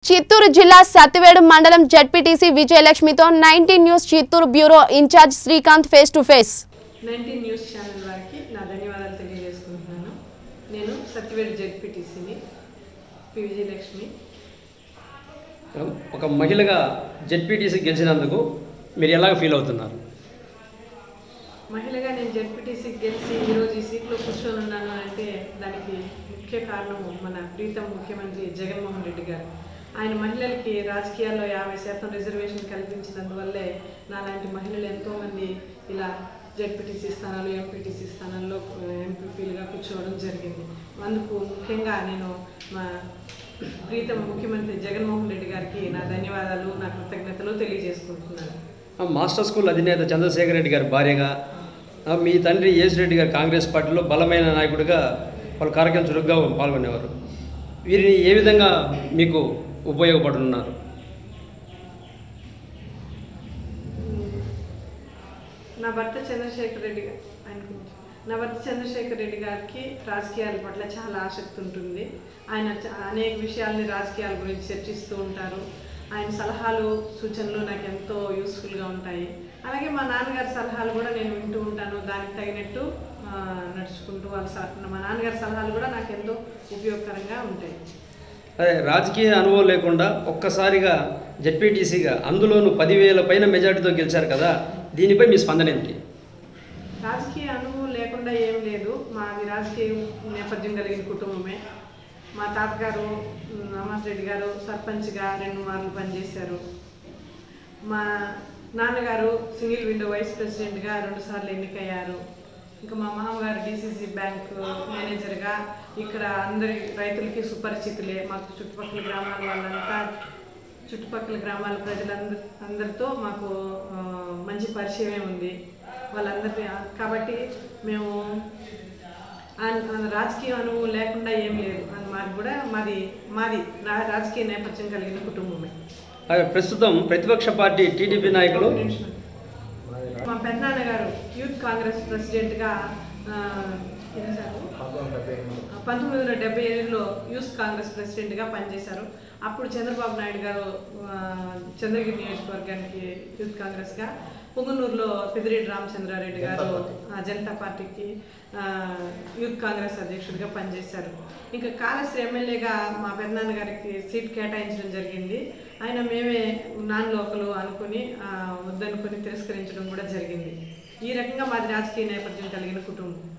చిత్తూరు జిల్లా సత్తివేడు మండలం జడ్పీటీసీ విజయలక్ష్మితో nineteen news Chittoor bureau incharge Srikanth face to face nineteen news channel వారికి నా ధన్యవాదాలు తెలియజేసుకుంటున్నాను నేను సత్యవేడు జెడ్పీటీసీని పి విజయలక్ష్మి ఒక మహిళగా జెడ్పీటీసీ గెలిచినందుకు మీరు ఎలాగ ఫీల్ అవుతున్నారు మహిళగా నేను జెడ్పీటీసీ గెలిచి ఈరోజు ఈ సీట్లో కూర్చొని ఉన్నాను అంటే దానికి ముఖ్య కారణం మన ప్రీతం ముఖ్యమంత్రి జగన్మోహన్ రెడ్డి గారు ఆయన మహిళలకి రాజకీయాల్లో యాభై శాతం రిజర్వేషన్ కల్పించినందువల్లే నాలాంటి మహిళలు ఎంతోమంది ఇలా జెడ్పీటీసీ స్థానాలు ఎంపీటీసీ స్థానాల్లో ఎంపీపీలుగా కూర్చోవడం జరిగింది అందుకు ముఖ్యంగా నేను మా ప్రీతం ముఖ్యమంత్రి జగన్మోహన్ రెడ్డి గారికి నా ధన్యవాదాలు నా కృతజ్ఞతలు తెలియజేసుకుంటున్నాను ఆ మాస్టర్ స్కూల్ అధినేత చంద్రశేఖర్ రెడ్డి గారి భార్యగా ఆ మీ తండ్రి యేసు రెడ్డి గారు కాంగ్రెస్ పార్టీలో బలమైన నాయకుడిగా వాళ్ళు కార్యక్రమం చురుగ్గా పాల్గొనేవారు వీరిని ఏ విధంగా మీకు ఉపయోగపడుతున్నారు నా భర్త చంద్రశేఖర్ రెడ్డి గా- ఆయన గురించి. నా భర్త చంద్రశేఖర్ రెడ్డి గారికి రాజకీయాల పట్ల చాలా ఆసక్తి ఉంటుంది ఆయన చ- అనేక విషయాల్ని రాజకీయాల గురించి చర్చిస్తూ ఉంటారు ఆయన సలహాలు సూచనలు నాకు ఎంతో యూస్ఫుల్గా ఉంటాయి అలాగే మా నాన్నగారి సలహాలు కూడా నేను వింటూ ఉంటాను దానికి తగినట్టు ఆ, నడుచుకుంటూ వాళ్ళ సల- మా నాన్నగారి సలహాలు కూడా నాకు ఎంతో ఉపయోగకరంగా ఉంటాయి అదే రాజకీయ అనుభవం లేకుండా ఒక్కసారిగా జెడ్పీటీసీగా అందులోనూ పదివేల పైన మెజార్టీతో గెలిచారు కదా దీనిపై మీ స్పందన ఏమిటి రాజకీయ అనుభవం లేకుండా ఏం లేదు మాది రాజకీయ నేపథ్యం కలిగిన కుటుంబమే మా తాతగారు నమాజ్ రెడ్డి గారు సర్పంచ్గా రెండు మార్లు పనిచేశారు మా నాన్నగారు సింగిల్ విండో వైస్ ప్రెసిడెంట్గా రెండుసార్లు ఎన్నికయ్యారు ఇంకా మా మామగారు డిసిసి బ్యాంక్ మేనేజర్గా ఇక్కడ అందరి రైతులకి సుపరిచితులే మాకు చుట్టుపక్కల గ్రామాల వాళ్ళంతా చుట్టుపక్కల గ్రామాల ప్రజలందరి అందరితో మాకు ఆ, మంచి పరిచయమే ఉంది వాళ్ళందరినీ కాబట్టి మేము ఆ- ఆ రాజకీయ అనుభవం లేకుండా ఏం లేదు అది మాది కూడా మాది మాది రా- రాజకీయ నేపథ్యం కలిగిన కుటుంబమే అదే ప్రస్తుతం ప్రతిపక్ష పార్టీ టీడీపీ నాయకులు ఒక నిమిషం. మా పెద్దనాన్న గారు యూత్ కాంగ్రెస్ ప్రెసిడెంట్గా ఆ, ఎన్ని సార్లు? పంతొమ్మిది వందల డెబ్బై ఎనిమిదిలో యూత్ కాంగ్రెస్ ప్రెసిడెంట్గా పనిచేశారు అప్పుడు చంద్రబాబు నాయుడు గారు ఆ, చంద్రగిరి నియోజకవర్గానికి యూత్ కాంగ్రెస్గా పుంగనూరులో పెదిరెడ్డి రామచంద్రారెడ్డి గారు ఆ, జనతా పార్టీకి ఆ, యూత్ కాంగ్రెస్ అధ్యక్షుడిగా పనిచేశారు ఇంకా కాళశ్రీ ఎమ్మెల్యేగా మా పెద్దనాన్న గారికి సీట్ కేటాయించడం జరిగింది ఆయన మేమే నాన్ లోకలు అనుకుని ఆ, వద్దనుకుని తిరస్కరించడం కూడా జరిగింది ఈ రకంగా మాది రాజకీయ నేపథ్యం కలిగిన కుటుంబం